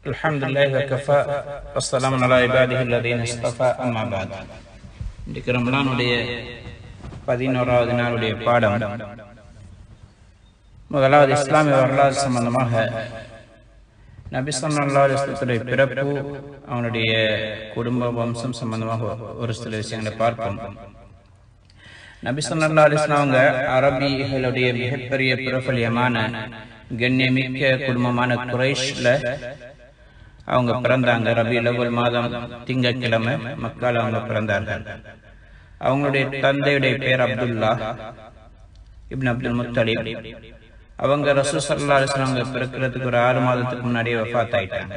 الحمد لله وكفى والسلام على عباده الذين اصطفى أما بعد இன்றைக்கு ரமலானுடைய பதினோராவது நாளுடைய பாடம் முதலாவது இஸ்லாமிய வரலாறு சம்பந்தமாக நபி ஸல்லல்லாஹு அலைஹி வஸல்லத்துடைய பிறப்பு அவனுடைய குடும்ப வம்சம் சம்பந்தமாக ஒரு சில விஷயங்களை பார்ப்போம் நபி ஸல்லல்லாஹு அலைஹி வஸல்லம் அவங்க அரபிகளுடைய மிகப்பெரிய பிரபலியமான கண்ணியமிக்க குடும்பமான குறைஷ்ல அவங்க பிறந்தாங்க ரபி லவல் மாதம் திங்கட்கிழமை மக்கள் அவங்க பிறந்தார்கள் அவங்களுடைய தந்தையுடைய பேர் அப்துல்லா இப்னு அப்துல் முத்தலிப் அவங்க ரசூ சல்லா அலிஸ்லாம் பிறக்கிறதுக்கு ஒரு ஆறு மாதத்துக்கு முன்னாடியே வஃத் ஆயிட்டாங்க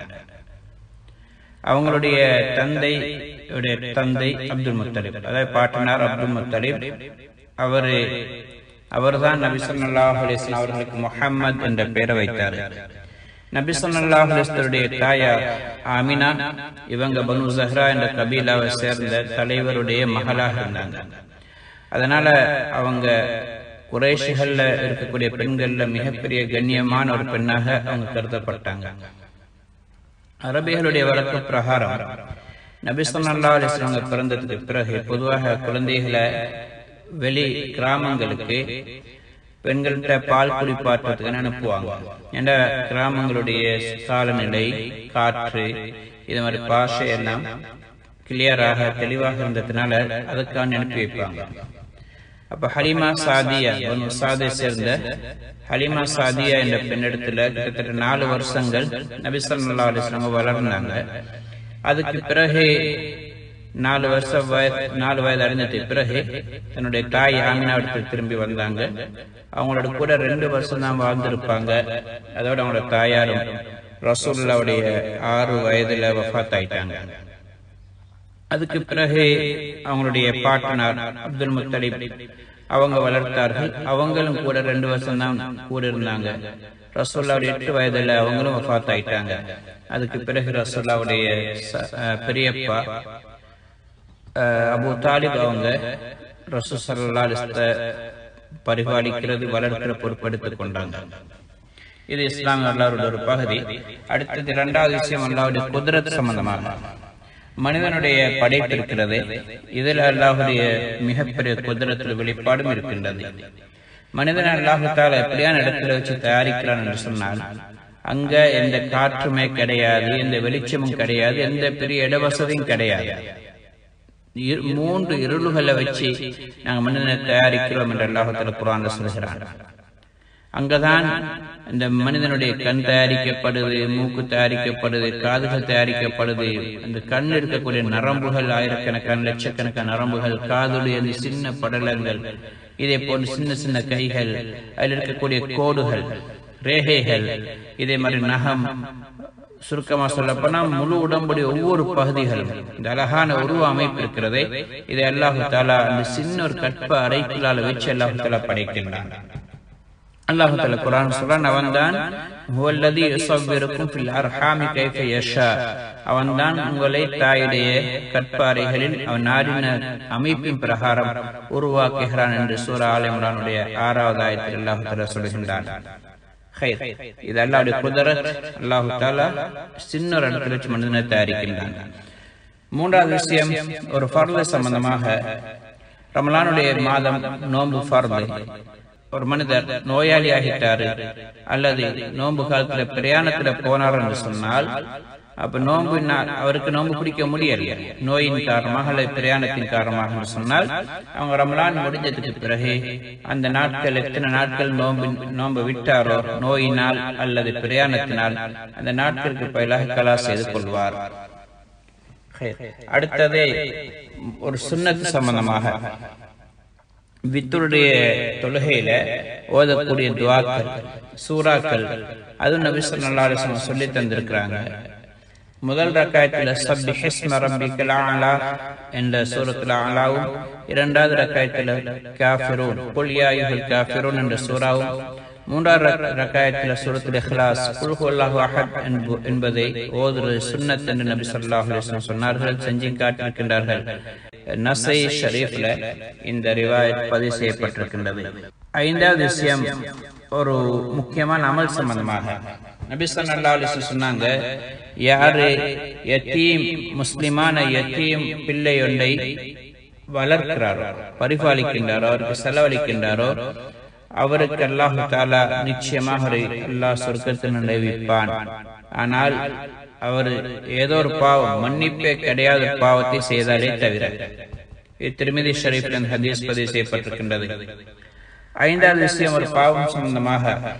அவங்களுடைய தந்தை தந்தை அப்துல் முத்தலிப் அதாவது பாட்டனார் அப்துல் முத்தலிப் அவரு அவர்தான் நபி ஸல்லல்லாஹு அலைஹி வஸல்லம் அவர்களுக்கு முஹம்மத் என்ற பெயரை வைத்தார் நபி ஸல்லல்லாஹு அலைஹி வஸல்லுடைய தாயார் ஆமினா இவங்க பனு ஜஹ்ரா என்ற கபீலாவை சேர்ந்த தலைவருடைய மகளாக இருந்தாங்க அதனால அவங்க குறைஷிகள்ல இருக்கக்கூடிய பெண்கள்ல மிகப்பெரிய கண்ணியமான ஒரு பெண்ணாக அவங்க கருதப்பட்டாங்க அரபிகளுடைய வழக்கு பிரகாரம் நபி ஸல்லல்லாஹு அலைஹி வஸல்லம் பிறந்ததுக்கு பிறகு பொதுவாக குழந்தைகளை வெளி கிராமங்களுக்கு பெண்கள்கிட்ட பால் குடிப்பாட்டுறதுக்கு அனுப்புவாங்க ஏன்னா கிராமங்களுடைய காலநிலை காற்று இது மாதிரி பாஷை எல்லாம் கிளியராக தெளிவாக இருந்ததுனால அதுக்கான அனுப்பி வைப்பாங்க அப்ப ஹலிமா சாதியா சாதை சேர்ந்த ஹலிமா சாதியா என்ற பெண்ணிடத்துல கிட்டத்தட்ட நாலு வருஷங்கள் நபி ஸல்லல்லாஹு அலைஹி வஸல்லம் வளர்ந்தாங்க அதுக்கு பிறகு நாலு வருஷம் வயது நாலு வயது அடைஞ்சதுக்கு பிறகு தன்னுடைய தாய் ஆமினாவிடத்தில் திரும்பி வந்தாங்க அவங்களோட கூட ரெண்டு வருஷம் தான் வாழ்ந்திருப்பாங்க அதோட அவங்களோட தாயாரும் ரசூல்லாவுடைய ஆறு வயதுல வஃத் ஆயிட்டாங்க அதுக்கு பிறகு அவங்களுடைய பாட்டனார் அப்துல் முத்தலிப் அவங்க வளர்த்தார்கள் அவங்களும் கூட ரெண்டு வருஷம் தான் கூட இருந்தாங்க ரசோல்லாவுடைய எட்டு வயதுல அவங்களும் வஃத் ஆயிட்டாங்க அதுக்கு பிறகு ரசோல்லாவுடைய பெரியப்பா அபு தாலிப் அவங்க ரசூ சல்லா பரிபாலிக்கிறது வளர்க்கிற பொறுப்பெடுத்துக் கொண்டாங்க இது இஸ்லாமிய அல்லாவுடைய ஒரு பகுதி அடுத்தது இரண்டாவது விஷயம் அல்லாவுடைய குதிரத் சம்பந்தமாக மனிதனுடைய படைப்பு இருக்கிறது இதில் அல்லாஹுடைய மிகப்பெரிய குதிரத்தில் வெளிப்பாடும் இருக்கின்றது மனிதன் அல்லாஹுத்தால எப்படியான இடத்துல வச்சு தயாரிக்கிறான் என்று சொன்னால் அங்க எந்த காற்றுமே கிடையாது எந்த வெளிச்சமும் கிடையாது எந்த பெரிய இடவசதியும் கிடையாது மூன்று இருள்களை வச்சு நாங்க மனிதனை தயாரிக்கிறோம் என்று அல்லாஹத்துல குரான் சொல்கிறான் அங்கதான் இந்த மனிதனுடைய கண் தயாரிக்கப்படுது மூக்கு தயாரிக்கப்படுது காதுகள் தயாரிக்கப்படுது அந்த கண் இருக்கக்கூடிய நரம்புகள் ஆயிரக்கணக்கான லட்சக்கணக்கான நரம்புகள் காதுடைய அந்த சின்ன படலங்கள் இதே போன்ற சின்ன சின்ன கைகள் அதில் இருக்கக்கூடிய கோடுகள் ரேகைகள் இதே மாதிரி நகம் சுருக்கமா சொல்லப்போனா முழு உடம்புடைய ஒவ்வொரு பகுதிகளும் இந்த அழகான உருவ அமைப்பு இருக்கிறதே இதை அல்லாஹு தாலா அந்த சின்ன ஒரு கற்ப அறைக்குள்ளால வச்சு அல்லாஹு தாலா படைக்கின்றான் அல்லாஹு தாலா குரான் சொல்றான் அவன்தான் ஹுவல்லதி யுஸவ்விருக்கும் ஃபில் அர்ஹாமி கைஃப யஷா அவன்தான் உங்களை தாயுடைய கற்பாறைகளில் அவன் நாடின அமைப்பின் பிரகாரம் உருவாக்குகிறான் என்று சூரா ஆல் இம்ரானுடைய ஆறாவது ஆயத்தில் அல்லாஹு தாலா சொல்கின்றான் இது அல்லாவுடைய குதிரத் அல்லாஹு தாலா சின்ன ஒரு இடத்துல வச்சு மனிதனை தயாரிக்கின்றான் மூன்றாவது விஷயம் ஒரு ஃபர்து சம்பந்தமாக ரமலானுடைய மாதம் நோன்பு ஃபர்து ஒரு மனிதர் நோயாளி ஆகிட்டாரு அல்லது நோன்பு காலத்துல பிரயாணத்துல போனார் என்று சொன்னால் அப்ப நோன்பு அவருக்கு நோன்பு பிடிக்க முடியல நோயின் காரணமாக அல்லது பிரயாணத்தின் காரணமாக என்று சொன்னால் அவங்க ரமலான் முடிஞ்சதுக்கு பிறகு அந்த நாட்கள் எத்தனை நாட்கள் நோன்பு நோன்பு விட்டாரோ நோயினால் அல்லது பிரயாணத்தினால் அந்த நாட்களுக்கு பதிலாக கலா செய்து கொள்வார் அடுத்தது ஒரு சுண்ணத்து சம்பந்தமாக வித்தருடைய தொழுகையில ஓதக்கூடிய துவாக்கள் சூறாக்கள் அதுவும் நபி சொல்லா சொல்லி தந்திருக்கிறாங்க முதல் ரக்காயத்தில் சப்பி ஹிஸ்ம ரப்பிக்கல் ஆலா என்ற சூரத்தில் ஆலாவும் இரண்டாவது ரக்காயத்தில் காஃபிரூன் குல்யாயுகள் காஃபிரூன் என்ற சூறாவும் மூன்றாவது ரக்காயத்தில் சூரத்தில் இஹ்லாஸ் குல்ஹுல்லாஹு அஹத் என்பதை ஓதுறது சுன்னத் என்று நபி ஸல்லல்லாஹு அலைஹி வஸல்லம் சொன்னார்கள் செஞ்சு காட்டியிருக்கின்றார்கள் நசை ஷரீஃப்ல இந்த ரிவாயத் பதிவு செய்யப்பட்டிருக்கின்றது ஐந்தாவது விஷயம் ஒரு முக்கியமான அமல் சம்பந்தமாக நபி ஸல்லல்லாஹு அலைஹி வஸல்லம் சொன்னாங்க யாரு யத்தீம் முஸ்லிமான யத்தீம் பிள்ளை ஒன்றை வளர்க்கிறாரோ பரிபாலிக்கின்றாரோ அவருக்கு செலவழிக்கின்றாரோ அவருக்கு அல்லாஹு தாலா நிச்சயமாக ஒரு அல்லாஹ் சொர்க்கத்தில் நினைவிப்பான் ஆனால் அவர் ஏதோ ஒரு பாவம் மன்னிப்பே கிடையாத பாவத்தை செய்தாலே தவிர இது திருமதி ஷரீஃபின் ஹதீஸ் பதிவு செய்யப்பட்டிருக்கின்றது ஐந்தாவது விஷயம் ஒரு பாவம் சம்பந்தமாக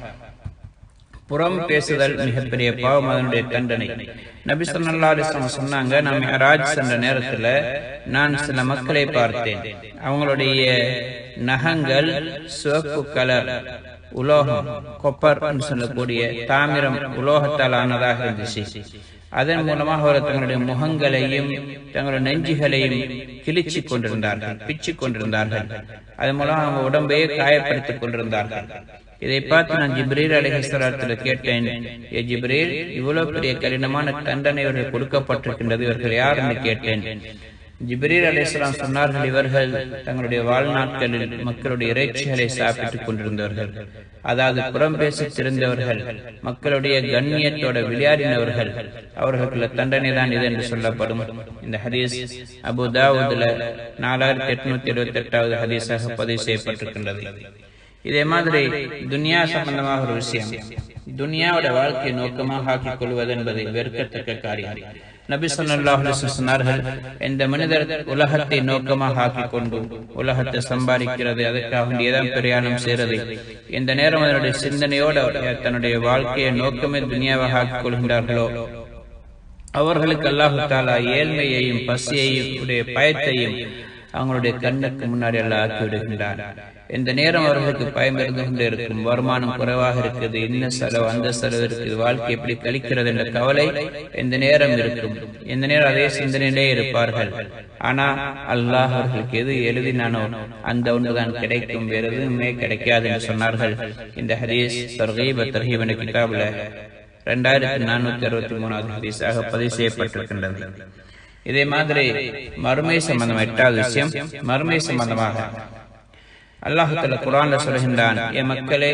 புறம் பேசுதல் மிகப்பெரிய பாவம் அதனுடைய தண்டனை நபி ஸல்லல்லாஹு அலைஹி வஸல்லம் சொன்னாங்க நான் மிஹராஜ் சென்ற நேரத்துல நான் சில மக்களை பார்த்தேன் அவங்களுடைய நகங்கள் சிவப்பு கலர் உலோகம் கொப்பர் சொல்லக்கூடிய தாமிரம் உலோகத்தால் ஆனதாக இருந்துச்சு அதன் மூலமாக அவர் தங்களுடைய முகங்களையும் தங்களுடைய நெஞ்சுகளையும் கிழிச்சு கொண்டிருந்தார்கள் பிச்சு கொண்டிருந்தார்கள் அதன் மூலம் அவங்க உடம்பையே காயப்படுத்திக் கொண்டிருந்தார்கள் இதை பார்த்து நான் ஜிப்ரீல் அலிஹிஸ்வரத்துல கேட்டேன் ஏ ஜிப்ரீல் இவ்வளவு பெரிய கடினமான தண்டனை இவர்கள் கொடுக்கப்பட்டிருக்கின்றது இவர்கள் யார் என்று கேட்டேன் ஜிப்ரீல் அலிஸ்லாம் சொன்னார்கள் இவர்கள் தங்களுடைய வாழ்நாட்களில் மக்களுடைய இறைச்சிகளை சாப்பிட்டுக் கொண்டிருந்தவர்கள் அதாவது புறம் பேசித் திரிந்தவர்கள் மக்களுடைய கண்ணியத்தோட விளையாடினவர்கள் அவர்களுக்குள்ள தண்டனை தான் இது என்று சொல்லப்படும் இந்த ஹதீஸ் அபு தாவூதுல நாலாயிரத்தி எட்நூத்தி எழுபத்தி எட்டாவது ஹதீஸாக பதிவு செய்யப்பட்டிருக்கின்றது இதே மாதிரி துனியா சம்பந்தமாக ஒரு விஷயம் துனியாவோட வாழ்க்கையை நோக்கமாக ஆக்கிக் கொள்வது என்பது வெறுக்கத்தக்க காரியம் நபி ஸல்லல்லாஹு அலைஹி வஸல்லம் சொன்னார்கள் இந்த மனிதர் உலகத்தை நோக்கமாக ஆக்கிக் கொண்டு உலகத்தை சம்பாதிக்கிறது அதற்காக வேண்டியதான் பிரயாணம் செய்கிறது இந்த நேரம் அதனுடைய சிந்தனையோடு தன்னுடைய வாழ்க்கையை நோக்கமே துனியாவாக ஆக்கிக் கொள்கின்றார்களோ அவர்களுக்கு அல்லாஹு தாலா ஏழ்மையையும் பசியையும் உடைய பயத்தையும் அவங்களுடைய கண்ணுக்கு முன்னாடி எல்லாம் ஆக்கி விடுகின்றார் இந்த நேரம் அவர்களுக்கு பயம் இருந்து கொண்டே இருக்கும் வருமானம் குறைவாக இருக்குது இன்ன செலவு அந்த செலவு இருக்குது வாழ்க்கை எப்படி கழிக்கிறது என்ற கவலை இந்த நேரம் இருக்கும் இந்த நேரம் அதே சிந்தனையிலே இருப்பார்கள் ஆனா அல்லாஹ் அவர்களுக்கு எது எழுதினானோ அந்த ஒன்றுதான் கிடைக்கும் வேறு எதுவுமே கிடைக்காது என்று சொன்னார்கள் இந்த ஹதீஸ் தர்கீப தர்கீப் என்ற கிதாபுல இரண்டாயிரத்தி நானூத்தி அறுபத்தி மூணாவது ஹதீஸாக பதிவு செய்யப்பட்டிருக்கின்றது இதே மாதிரி மறுமை சம்பந்தம் எட்டாவது விஷயம் மறுமை சம்பந்தமாக அல்லாஹுத்தல குரான்ல சொல்கின்றான் என் மக்களே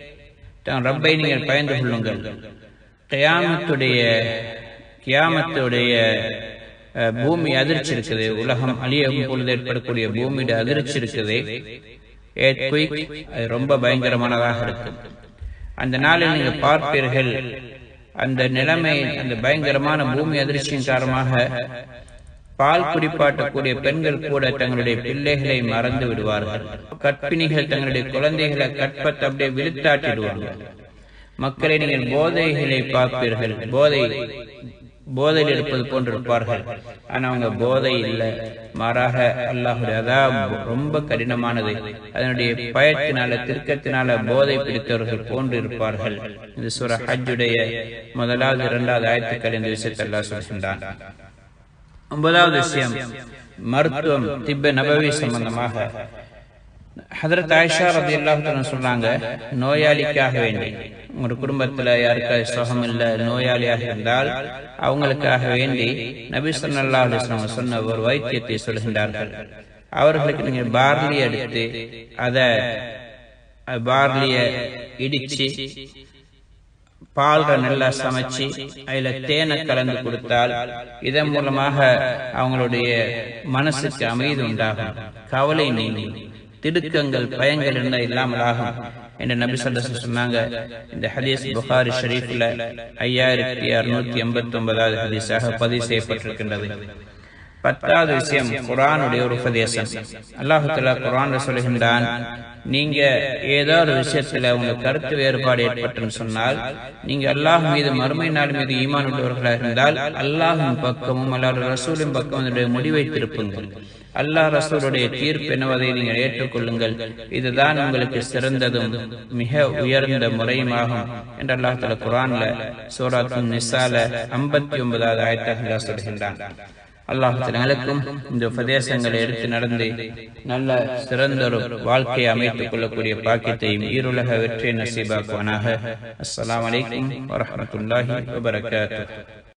தன் ரப்பை நீங்கள் பயந்து கொள்ளுங்கள் கியாமத்துடைய கியாமத்துடைய பூமி அதிர்ச்சி இருக்குது உலகம் அழியும் பொழுது ஏற்படக்கூடிய பூமியுடைய அதிர்ச்சி இருக்குது அது ரொம்ப பயங்கரமானதாக இருக்கும் அந்த நாளில் நீங்க பார்ப்பீர்கள் அந்த நிலைமை அந்த பயங்கரமான பூமி அதிர்ச்சியின் காரணமாக பால் குடிப்பாட்டக்கூடிய பெண்கள் கூட தங்களுடைய பிள்ளைகளை மறந்து விடுவார்கள் கற்பிணிகள் தங்களுடைய குழந்தைகளை கற்பத்தை அப்படியே விழுத்தாட்டிடுவார்கள் மக்களை நீங்கள் போதைகளை பார்ப்பீர்கள் போதை போதையில் இருப்பது போன்றிருப்பார்கள் ஆனா அவங்க போதை இல்லை மாறாக அல்லாஹுடைய அதான் ரொம்ப கடினமானது அதனுடைய பயத்தினால திருக்கத்தினால போதை பிடித்தவர்கள் போன்று இருப்பார்கள் இந்த சுர ஹஜ்ஜுடைய முதலாவது இரண்டாவது ஆயத்துக்கள் இந்த விஷயத்தை எல்லாம் சொல்கின்றான் ஒன்பதாவது விஷயம் மருத்துவம் திப்ப நபவி சம்பந்தமாக ஹதரத் ஆயிஷா ரதி அல்லாஹு சொல்றாங்க நோயாளிக்காக வேண்டி உங்க குடும்பத்துல யாருக்காவது சுகம் இல்ல நோயாளியாக இருந்தால் அவங்களுக்காக வேண்டி நபி சொல்லா அலிஸ்லாம் சொன்ன ஒரு வைத்தியத்தை சொல்கின்றார்கள் அவர்களுக்கு நீங்க பார்லி எடுத்து அத பார்லிய இடிச்சு பால்ற நல்லா சமைச்சு அதுல தேனை கலந்து கொடுத்தால் இதன் மூலமாக அவங்களுடைய மனசுக்கு அமைதி உண்டாகும் கவலை நீங்கும் திடுக்கங்கள் பயங்கள் என்ன இல்லாமல் ஆகும் என்று நபி சொல்ல சொன்னாங்க இந்த ஹதீஸ் புகாரி ஷரீஃப்ல ஐயாயிரத்தி அறுநூத்தி எண்பத்தி ஒன்பதாவது ஹதீஸாக பதிவு செய்யப்பட்டிருக்கின்றது பத்தாவது விஷயம் குரானுடைய ஒரு உபதேசம் அல்லாஹுல்லா குரான் சொல்கின்றான் நீங்க ஏதோ ஒரு விஷயத்துல உங்க கருத்து வேறுபாடு ஏற்பட்டுன்னு சொன்னால் நீங்க அல்லாஹ் மீது மறுமை நாள் மீது ஈமான் உள்ளவர்களாக இருந்தால் அல்லாஹின் பக்கமும் அல்லாஹ் ரசூலின் பக்கம் அதனுடைய முடிவை திருப்புங்கள் அல்லாஹ் ரசூலுடைய தீர்ப்பு என்னவதை நீங்கள் ஏற்றுக்கொள்ளுங்கள் இதுதான் உங்களுக்கு சிறந்ததும் மிக உயர்ந்த முறையுமாகும் என்று அல்லாஹ் தல குரான்ல சூராத்து நிசால ஐம்பத்தி ஒன்பதாவது ஆயத்தாக சொல்கின்றான் அல்லாஹுக்கும் இந்த உபதேசங்களை எடுத்து நடந்து நல்ல சிறந்த ஒரு வாழ்க்கையை அமைத்துக் கொள்ளக்கூடிய பாக்கியத்தையும் ஈருலக வெற்றி நசீபாக்குவானாக அஸ்லாம் வலைக்கம் வரமத்துல்லாஹி வபரகாத்து